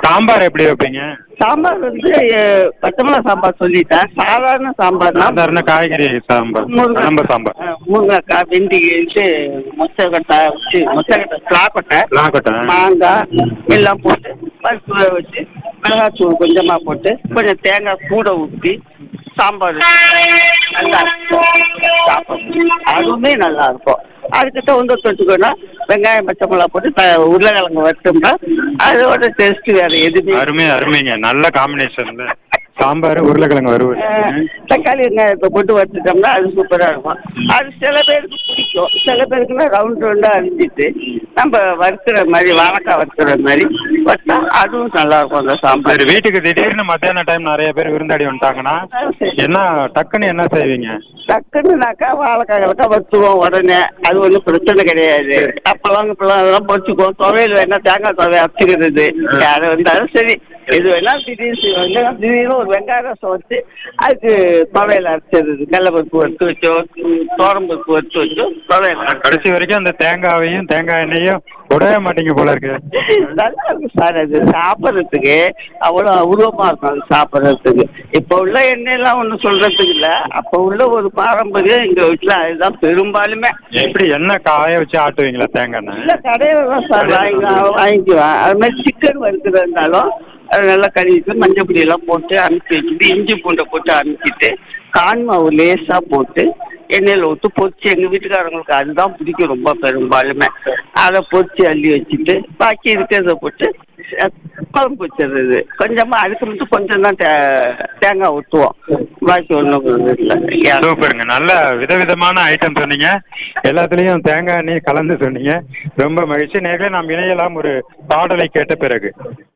சாம்பார் எப்படி வைப்பீங்க சாம்பார் வந்து அஹ், பச்சை மிளகா சாம்பார் சொல்லிட்டேன் சாதாரண சாம்பார்னா சாதாரண காய்கறி சாம்பார் முருங்கை- நம்ம சாம்பார் அஹ், முருங்கைக்காய் வெண்டிக்காய் மொச்சக்கட்டை வச்சு மொச்சக்கட்டை பிளாக்கொட்டை லாக்கொட்டை மாங்காய் எல்லாம் போட்டு பருப்பு வேக வச்சு மிளகாத்தூள் கொஞ்சமாக போட்டு கொஞ்சம் தேங்காய் கூட ஊற்றி சாம்பார் நல்லா இருக்கும் சாப்பிடணும் அதுவுமே நல்லா இருக்கும் அதுக்கிட்ட வந்து தொட்டுக்கணும் வெங்காயம் பச்சை மிளகா போட்டு த- உருளைக்கிழங்கு வச்சோம்னா அதோட டேஸ்ட் வேற எதுவுமே அருமை அருமைங்க நல்ல காம்பினேஷன்ல சாம்பார் உருளைக்கிழங்கு வறுவல் அஹ், தக்காளி வெங்காயத்தை போட்டு வச்சுட்டோம்னா அது சூப்பராக இருக்கும் அது சில பேருக்கு பிடிக்கும் சில பேருக்குன்னா ரவுண்ட் ரவுண்டாக அரிஞ்சிட்டு நம்ம வறுக்கிற மாதிரி வாழைக்காய் வறுக்கிற மாதிரி வச்சா அதுவும் நல்லா இருக்கும் அந்த சாம்பார் சரி வீட்டுக்கு திடீர்னு மத்தியான டைம் நிறைய பேர் விருந்தாடி வந்துட்டாங்கன்னா என்ன டக்குன்னு என்ன செய்வீங்க டக்குன்னுனாக்கா வாழைக்காய் கிழக்கா வச்சுக்குவோம் உடனே அது ஒன்றும் பிரச்சனை கிடையாது அப்பளம் இப்பெல்லாம் அதெல்லாம் பொரிச்சுக்குவோம் துவையல் வேணா தேங்காய் துவையை அரைச்சிக்கிறது யாரை வந்தாலும் சரி எது வேணா திடீர்னு செய்வாங்க திடீர்னு ஒரு வெங்காய ரசம் வச்சு அதுக்கு துவையல் அரைச்சிடுறது கடலப்பருப்பு வறுத்து வச்சோ தோரம்பருப்பு வறுத்து வச்சோ துவையல் அரைச்சு கடைசி வரைக்கும் அந்த தேங்காவையும் தேங்காய் எண்ணெயும் உடைய மாட்டீங்க போல இருக்கு நல்லா இருக்கும் சார் அது சாப்பிட்றதுக்கு அவ்வளோ அபூர்வமாக இருக்கும் அது சாப்பிட்றதுக்கு இப்போ உள்ள எண்ணெயெல்லாம் ஒன்றும் சொல்கிறதுக்கு இல்லை அப்போ உள்ள ஒரு பாரம்பரியம் எங்கள் வீட்டில் அதுதான் பெரும்பாலுமே எப்படி எண்ணெய் காய வச்சு ஆட்டுவீங்களா தேங்காய் எண்ணெய் இல்லை கடையில் தான் சார் வாங்கி வாங்கிக்குவேன் அது மாதிரி சிக்கன் வறுக்கிறதுனாலும் அது நல்லா கழுவிட்டு மஞ்சள் பொடி எல்லாம் போட்டு அனுப்பி வச்சுட்டு இஞ்சி பூண்டை போட்டு அனுப்பிச்சிட்டு கான் மாவு லேசாக போட்டு எண்ணெயில் ஊற்றி பொரிச்சு எங்கள் வீட்டுக்காரங்களுக்கு அதுதான் பிடிக்கும் ரொம்ப பெரும்பாலுமே அதை பொரிச்சு அள்ளி வச்சுட்டு பாக்கி இருக்கிறத போட்டு அஹ், குழம்பு வச்சிடுறது கொஞ்சமாக அதுக்கு மட்டும் கொஞ்சம் தான் தே தேங்காய் ஊற்றுவோம் பாக்கி ஒன்றும் இல்லை சூப்பருங்க நல்ல விதவிதமான ஐட்டம் சொன்னீங்க எல்லாத்துலேயும் தேங்காய் எண்ணெய் கலந்து சொன்னீங்க ரொம்ப மகிழ்ச்சி நேரில் நாம் இணையலாம் ஒரு பாடலை கேட்ட பிறகு